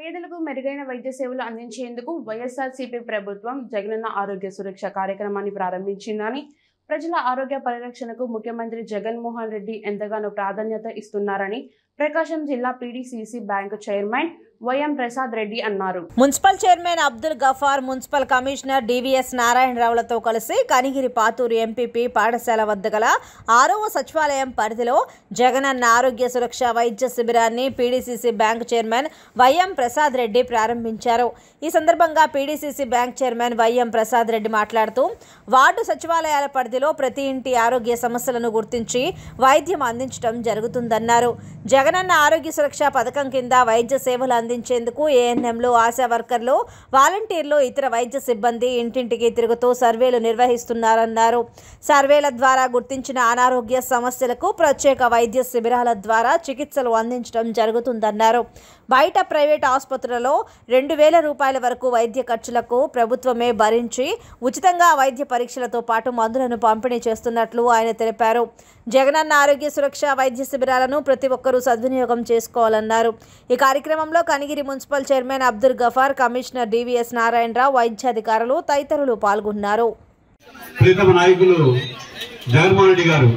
పేదలకు మెరుగైన వైద్య సేవలు అందించేందుకు వైఎస్ఆర్సీపీ ప్రభుత్వం జగనన్న ఆరోగ్య సురక్ష కార్యక్రమాన్ని ప్రారంభించిందని ప్రజల ఆరోగ్య పరిరక్షణకు ముఖ్యమంత్రి జగన్మోహన్ రెడ్డి ఎంతగానో ప్రాధాన్యత ఇస్తున్నారని ప్రకాశం జిల్లా PDCC bank chairman YM Prasad Reddy అన్నారు municipal chairman Abdul Gafar municipal commissioner DVS నారాయణరావులతో కలిసి కనిగిరి పాతూరు ఎంపీపీ పాఠశాల వద్ద గల ఆరవ సచివాలయం పరిధిలో జగనన్న ఆరోగ్య సురక్ష వైద్య శిబిరాన్ని PDCC bank chairman YM Prasad Reddy ప్రారంభించారు ఈ సందర్భంగా PDCC bank chairman YM Prasad Reddy మాట్లాడుతూ వార్డు సచివాలయాల పరిధిలో ప్రతి ఇంటి ఆరోగ్య సమస్యలను గుర్తించి వైద్యం అందించడం జరుగుతుందన్నారు జగనన్న ఆరోగ్య సురక్ష పథకం కింద వైద్య సేవలు అందించేందుకు ఏఎన్ఎంలు ఆశా వర్కర్లు వాలంటీర్లు ఇతర వైద్య సిబ్బంది ఇంటింటికి తిరుగుతూ సర్వేలు నిర్వహిస్తున్నారన్నారు సర్వేల ద్వారా గుర్తించిన అనారోగ్య సమస్యలకు ప్రత్యేక వైద్య శిబిరాల ద్వారా చికిత్సలు అందించడం జరుగుతుందన్నారు బయట ప్రైవేట్ ఆసుపత్రులలో రెండు వేల రూపాయల వరకు వైద్య ఖర్చులకు ప్రభుత్వమే భరించి ఉచితంగా వైద్య పరీక్షలతో పాటు మందులను పంపిణీ చేస్తున్నట్లు ఆయన తెలిపారు జగనన్న ఆరోగ్య సురక్ష వైద్య శిబిరాలను ప్రతి ఒక్కరూ సద్వినియోగం చేసుకోవాలన్నారు ఈ కార్యక్రమంలో Kanigiri municipal chairman Abdul Gafar commissioner DVS Narayana Rao వైద్యాధికారులు తదితరులు పాల్గొన్నారు ప్రీతమ నాయకులు జగన్మోహన్ రెడ్డి గారు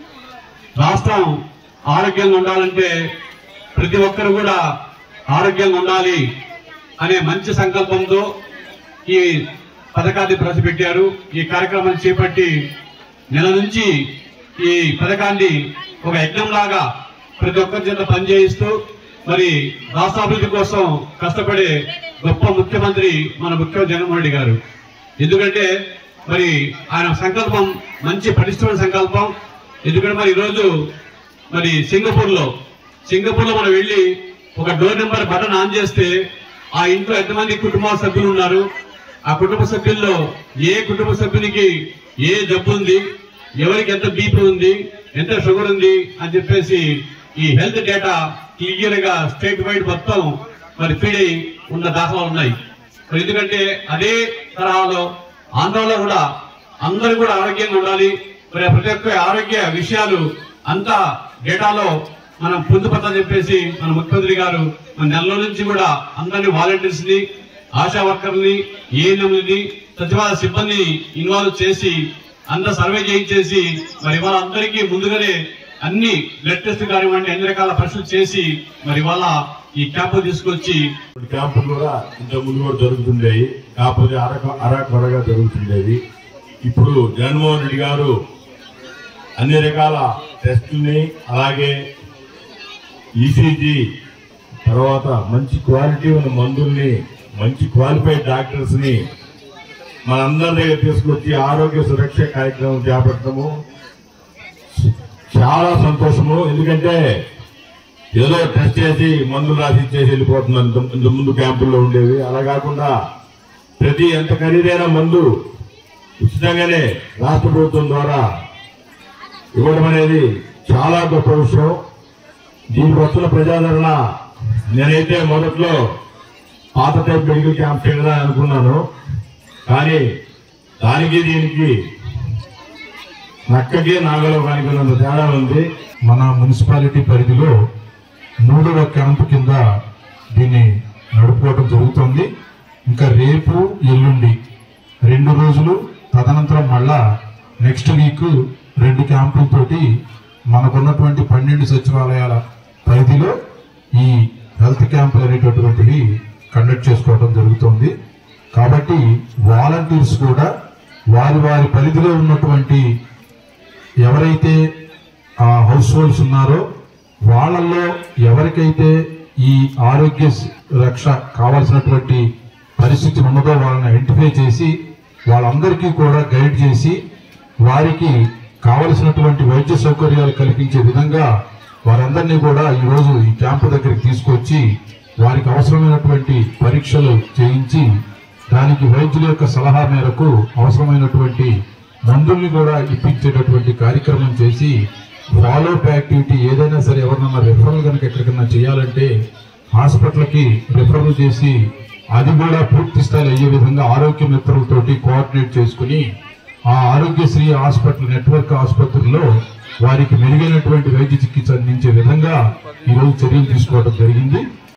రాష్ట్రం ఆరోగ్యంగా ఉండాలంటే ప్రతి ఒక్కరు కూడా ఆరోగ్యంగా ఉండాలి అనే మంచి సంకల్పంతో ఈ పథకాన్ని ప్రవేశపెట్టారు ఈ కార్యక్రమాన్ని చేపట్టి నెల నుంచి ఈ పథకాన్ని ఒక యజ్ఞంలాగా ప్రతి ఒక్కరి చేత పనిచేయిస్తూ మరి రాష్ట్రాభివృద్ధి కోసం కష్టపడే గొప్ప ముఖ్యమంత్రి మన ముఖ్యమంత్రి జగన్మోహన్ రెడ్డి గారు ఎందుకంటే మరి ఆయన సంకల్పం మంచి పటిష్టమైన సంకల్పం ఎందుకంటే మరి ఈరోజు మరి సింగపూర్ లో సింగపూర్ లో మనం వెళ్ళి ఒక డోర్ నెంబర్ బటన్ ఆన్ చేస్తే ఆ ఇంట్లో ఎంతమంది కుటుంబ సభ్యులు ఉన్నారు ఆ కుటుంబ సభ్యుల్లో ఏ కుటుంబ సభ్యునికి ఏ జబ్బు ఉంది ఎవరికి ఎంత బీపీ ఉంది ఎంత షుగర్ ఉంది అని చెప్పేసి ఈ హెల్త్ డేటా క్లియర్ గా స్టేట్ వైడ్ మొత్తం మరి ఫీడ్ అయి ఉన్న దాఖలాలు ఉన్నాయి మరి ఎందుకంటే అదే తరహాలో ఆంధ్రలో కూడా అందరూ కూడా ఆరోగ్యంగా ఉండాలి మరి ప్రతి ఒక్క ఆరోగ్య విషయాలు అంతా డేటాలో మనం పొందుపరచాలని చెప్పేసి మన ముఖ్యమంత్రి గారు మన నెలలో నుంచి కూడా అందరినీ వాలంటీర్స్ ని ఆశా వర్కర్ని ఏఎన్ఎంని సచివాలయ సిబ్బందిని ఇన్వాల్వ్ చేసి అందరూ సర్వే చేయించేసి మరి ఇవాళ అందరికీ ముందుగానే అన్ని బ్లడ్ టెస్ట్ కానివ్వండి అన్ని రకాల పరీక్షలు చేసి మరి ఇవాళ ఈ క్యాంపు తీసుకొచ్చి క్యాంపులు కూడా ఇంత ముందు కూడా జరుగుతుండేవి కాకపోతే అరక అరకొరగా జరుగుతుండేవి ఇప్పుడు జగన్మోహన్ రెడ్డి గారు అన్ని రకాల టెస్టుల్ని అలాగే ఈసీజీ తర్వాత మంచి క్వాలిటీ ఉన్న మందుల్ని మంచి క్వాలిఫైడ్ డాక్టర్స్ ని మనందరి దగ్గర తీసుకొచ్చి ఆరోగ్య సురక్ష కార్యక్రమం చేపట్టడము చాలా సంతోషము ఎందుకంటే ఏదో టెస్ట్ చేసి మందులు రాసి ఇచ్చేసి వెళ్ళిపోతున్నారు ఇంత- ఇంత ముందు క్యాంపుల్లో ఉండేవి అలా కాకుండా ప్రతి ఎంత ఖరీదైన మందు ఉచితంగానే రాష్ట్ర ప్రభుత్వం ద్వారా ఇవ్వడం అనేది చాలా గొప్ప విషయం దీనికి వస్తున్న ప్రజాదరణ నేనైతే మొదట్లో పాత టైప్ మెడికల్ క్యాంప్ చేయదా అనుకున్నాను కానీ దానికి దీనికి నక్కకి నాగలోకానికి ఉన్నంత తేడా ఉంది మన మున్సిపాలిటీ పరిధిలో మూడవ క్యాంపు కింద దీన్ని నడుపుకోవడం జరుగుతుంది ఇంకా రేపు ఎల్లుండి రెండు రోజులు తదనంతరం మళ్ళా నెక్స్ట్ వీక్ రెండు క్యాంపులతోటి మనకున్నటువంటి పన్నెండు సచివాలయాల పరిధిలో ఈ హెల్త్ క్యాంపులు అనేటటువంటివి కండక్ట్ చేసుకోవడం జరుగుతుంది కాబట్టి వాలంటీర్స్ కూడా వారి వారి పరిధిలో ఉన్నటువంటి ఎవరైతే ఆ హౌస్ హోల్డ్స్ ఉన్నారో వాళ్ళల్లో ఎవరికైతే ఈ ఆరోగ్య స్- రక్ష కావాల్సినటువంటి పరిస్థితి ఉన్నదో వాళ్ళని ఐడెంటిఫై చేసి వాళ్ళందరికీ కూడా గైడ్ చేసి వారికి కావలసినటువంటి వైద్య సౌకర్యాలు కల్పించే విధంగా వారందరినీ కూడా ఈ రోజు ఈ క్యాంపు దగ్గరికి తీసుకొచ్చి వారికి అవసరమైనటువంటి పరీక్షలు చేయించి దానికి వైద్యుల యొక్క సలహా మేరకు అవసరమైనటువంటి మందుల్ని కూడా ఇప్పించేటటువంటి కార్యక్రమం చేసి ఫాలో అప్ యాక్టివిటీ ఏదైనా సరే ఎవరినన్నా రెఫరల్ కనుక ఎక్కడికన్నా చేయాలంటే హాస్పిటల్కి రెఫరల్ చేసి అది కూడా పూర్తి స్థాయిలో అయ్యే విధంగా ఆరోగ్య మిత్రులతోటి కోఆర్డినేట్ చేసుకుని ఆ ఆరోగ్యశ్రీ హాస్పిటల్ నెట్వర్క్ ఆసుపత్రుల్లో వారికి మెరుగైనటువంటి వైద్య చికిత్స అందించే విధంగా ఈ రోజు చర్యలు తీసుకోవడం జరిగింది